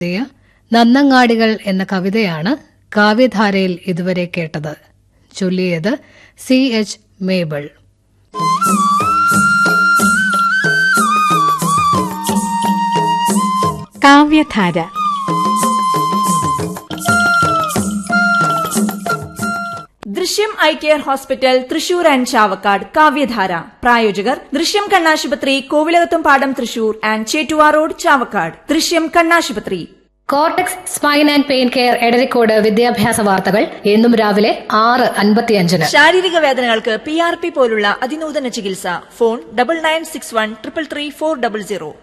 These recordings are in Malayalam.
എഴുതിയ നന്നങ്ങാടികൾ എന്ന കവിതയാണ് കാവ്യധാരയിൽ ഇതുവരെ കേട്ടത് ചൊല്ലിയത് സി എച്ച് മേബിൾ കാവ്യധാര Drishyam I care hospital Thrissur and Chavakkad കാവ്യധാര പ്രായോജകർ ദൃശ്യം കണ്ണാശുപത്രി കോവിലകത്തും പാടം തൃശൂർ ആൻഡ് ചേറ്റുവാ റോഡ് ചാവക്കാട് ദൃശ്യം കണ്ണാശുപത്രി cortex spine and pain care Edarikode വിദ്യാഭ്യാസ വാർത്തകൾ എന്നും രാവിലെ ആറ് അൻപത്തിയഞ്ചിന് ശാരീരിക വേദനകൾക്ക് പി ആർ പി പോലുള്ള അതിനൂതന ചികിത്സ phone double nine six one triple three four double zero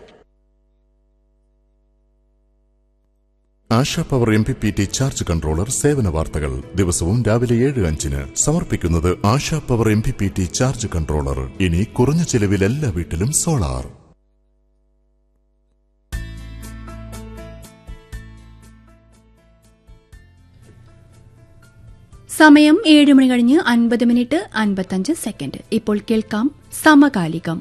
Asha power M P P T charge controller സേവന വാർത്തകൾ ദിവസവും രാവിലെ ഏഴ് അഞ്ചിന് സമർപ്പിക്കുന്നത് Asha power M P P T charge controller ഇനി കുറഞ്ഞ ചെലവിൽ എല്ലാ വീട്ടിലും സോളാർ സമയം ഏഴ് മണി കഴിഞ്ഞ് അൻപത് മിനിറ്റ് അൻപത്തഞ്ച് സെക്കൻഡ് ഇപ്പോൾ കേൾക്കാം സമകാലികം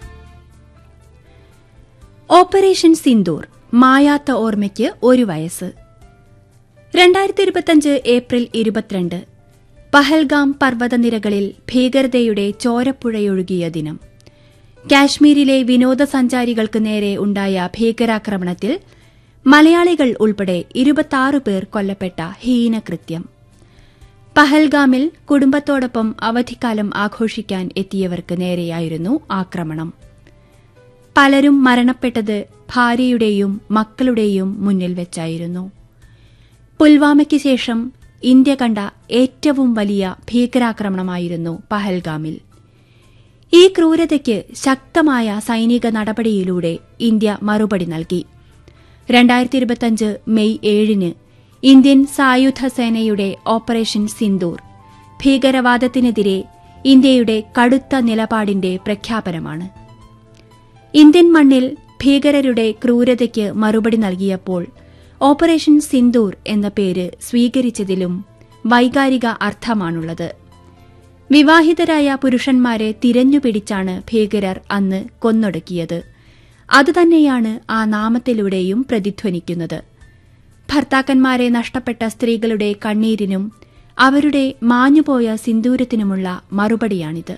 ഓപ്പറേഷൻ സിന്ദൂർ മായാത്ത ഓർമ്മയ്ക്ക് ഒരു വയസ്സ് രണ്ടായിരത്തി ഇരുപത്തിയഞ്ച് ഏപ്രിൽ ഇരുപത്തിരണ്ട് പഹൽഗാം പർവ്വതനിരകളിൽ ഭീകരതയുടെ ചോരപ്പുഴയൊഴുകിയ ദിനം കാശ്മീരിലെ വിനോദസഞ്ചാരികൾക്ക് നേരെ ഉണ്ടായ ഭീകരാക്രമണത്തിൽ മലയാളികൾ ഉൾപ്പെടെ ഇരുപത്തിയാറ് പേർ കൊല്ലപ്പെട്ട ഹീനകൃത്യം പഹൽഗാമിൽ കുടുംബത്തോടൊപ്പം അവധിക്കാലം ആഘോഷിക്കാൻ എത്തിയവർക്ക് നേരെയായിരുന്നു ആക്രമണം പലരും മരണപ്പെട്ടത് ഭാര്യയുടെയും മക്കളുടെയും മുന്നിൽ വെച്ചായിരുന്നു പുൽവാമയ്ക്ക് ശേഷം ഇന്ത്യ കണ്ട ഏറ്റവും വലിയ ഭീകരാക്രമണമായിരുന്നു പഹൽഗാമിൽ ഈ ക്രൂരതയ്ക്ക് ശക്തമായ സൈനിക നടപടിയിലൂടെ ഇന്ത്യ മറുപടി നൽകി രണ്ടായിരത്തി ഇരുപത്തിയഞ്ച് മെയ് ഏഴിന് ഇന്ത്യൻ സായുധ സേനയുടെ ഓപ്പറേഷൻ സിന്ദൂർ ഭീകരവാദത്തിനെതിരെ ഇന്ത്യയുടെ കടുത്ത നിലപാടിന്റെ പ്രഖ്യാപനമാണ് ഇന്ത്യൻ മണ്ണിൽ ഭീകരരുടെ ക്രൂരതയ്ക്ക് മറുപടി നൽകിയപ്പോൾ ഓപ്പറേഷൻ സിന്ദൂർ എന്ന പേര് സ്വീകരിച്ചതിലും വൈകാരിക അർത്ഥമാണുള്ളത് വിവാഹിതരായ പുരുഷന്മാരെ തിരഞ്ഞുപിടിച്ചാണ് ഭീകരർ അന്ന് കൊന്നൊടുക്കിയത് അതുതന്നെയാണ് ആ നാമത്തിലൂടെയും പ്രതിധ്വനിക്കുന്നത് ഭർത്താക്കന്മാരെ നഷ്ടപ്പെട്ട സ്ത്രീകളുടെ കണ്ണീരിനും അവരുടെ മാഞ്ഞുപോയ സിന്ദൂരത്തിനുമുള്ള മറുപടിയാണിത്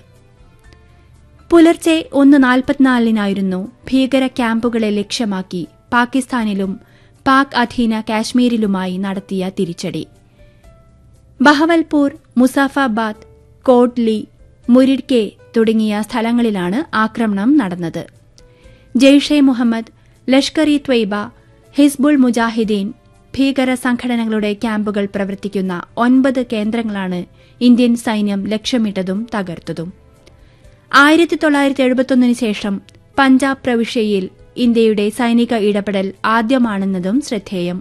പുലർച്ചെ ഒന്ന് നാൽപ്പത്തിനാലിനായിരുന്നു ഭീകര ക്യാമ്പുകളെ ലക്ഷ്യമാക്കി പാകിസ്ഥാനിലും പാക് അധീന കാശ്മീരിലുമായി നടത്തിയ തിരിച്ചടി ബഹവൽപൂർ മുസാഫാബാദ് കോട്ലി മുരിഡ്കെ തുടങ്ങിയ സ്ഥലങ്ങളിലാണ് ആക്രമണം നടന്നത് ജെയ്ഷെ മുഹമ്മദ് ലഷ്കർ ഇ ത്വയ്ബ ഹിസ്ബുൾ മുജാഹിദീൻ ഭീകര സംഘടനകളുടെ ക്യാമ്പുകൾ പ്രവർത്തിക്കുന്ന ഒൻപത് കേന്ദ്രങ്ങളാണ് ഇന്ത്യൻ സൈന്യം ലക്ഷ്യമിട്ടതും തകർത്തതും ആയിരത്തി തൊള്ളായിരത്തി എഴുപത്തൊന്നിന് ശേഷം പഞ്ചാബ് പ്രവിശ്യയിൽ ഇന്ത്യയുടെ സൈനിക ഇടപെടൽ ആദ്യമാണെന്നതും ശ്രദ്ധേയം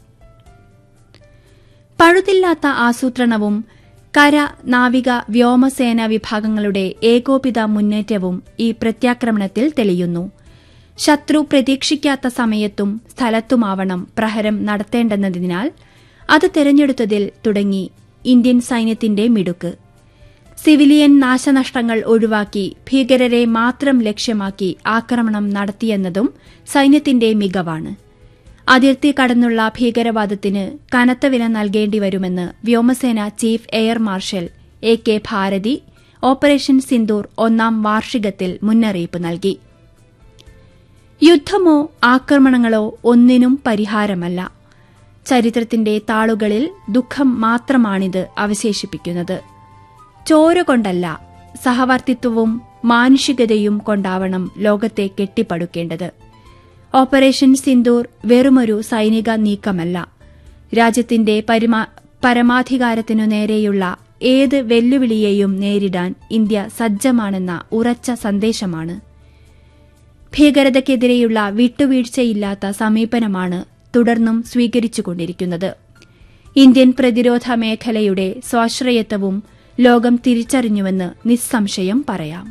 പഴുതില്ലാത്ത ആസൂത്രണവും കര നാവിക വ്യോമസേന വിഭാഗങ്ങളുടെ ഏകോപിത മുന്നേറ്റവും ഈ പ്രത്യാക്രമണത്തിൽ തെളിയുന്നു ശത്രു പ്രതീക്ഷിക്കാത്ത സമയത്തും സ്ഥലത്തുമാവണം പ്രഹരം നടത്തേണ്ടെന്നതിനാൽ അത് തെരഞ്ഞെടുത്തതിൽ തുടങ്ങി ഇന്ത്യൻ സൈന്യത്തിന്റെ മിടുക്ക് സിവിലിയൻ നാശനഷ്ടങ്ങൾ ഒഴിവാക്കി ഭീകരരെ മാത്രം ലക്ഷ്യമാക്കി ആക്രമണം നടത്തിയെന്നതും സൈന്യത്തിന്റെ മികവാണ് അതിർത്തി കടന്നുള്ള ഭീകരവാദത്തിന് കനത്ത വില നൽകേണ്ടി വരുമെന്ന് വ്യോമസേന chief air marshal A K Bharti operation Sindoor ഒന്നാം വാർഷികത്തിൽ മുന്നറിയിപ്പ് നൽകി യുദ്ധമോ ആക്രമണങ്ങളോ ഒന്നിനും പരിഹാരമല്ല ചരിത്രത്തിന്റെ താളുകളിൽ ദുഃഖം മാത്രമാണിത് അവശേഷിപ്പിക്കുന്നത് ചോര കൊണ്ടല്ല സഹവർത്തിത്വവും മാനുഷികതയും കൊണ്ടാവണം ലോകത്തെ കെട്ടിപ്പടുക്കേണ്ടത് ഓപ്പറേഷൻ സിന്ദൂർ വെറുമൊരു സൈനിക നീക്കമല്ല രാജ്യത്തിന്റെ പരമാധികാരത്തിനു നേരെയുള്ള ഏത് വെല്ലുവിളിയെയും നേരിടാൻ ഇന്ത്യ സജ്ജമാണെന്ന ഉറച്ച സന്ദേശമാണ് ഭീകരതയ്ക്കെതിരെയുള്ള വിട്ടുവീഴ്ചയില്ലാത്ത സമീപനമാണ് തുടർന്നും സ്വീകരിച്ചുകൊണ്ടിരിക്കുന്നത് ഇന്ത്യൻ പ്രതിരോധ മേഖലയുടെ സ്വാശ്രയത്വവും ലോകം തിരിച്ചറിഞ്ഞുവെന്ന് നിസ്സംശയം പറയാം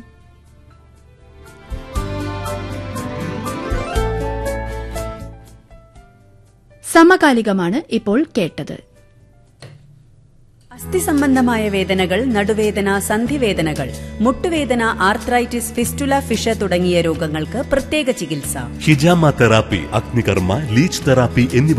സമകാലികമാണ് ഇപ്പോൾ കേട്ടത് അസ്ഥി സംബന്ധമായ വേദനകൾ നടുവേദന സന്ധിവേദനകൾ മുട്ടുവേദന ആർത്രൈറ്റിസ് ഫിസ്റ്റുല ഫിഷ തുടങ്ങിയ രോഗങ്ങൾക്ക് പ്രത്യേക ചികിത്സ ഹിജാമ തെറാപ്പി അഗ്നികർമ്മ ലീച്ച് തെറാപ്പി എന്നിവ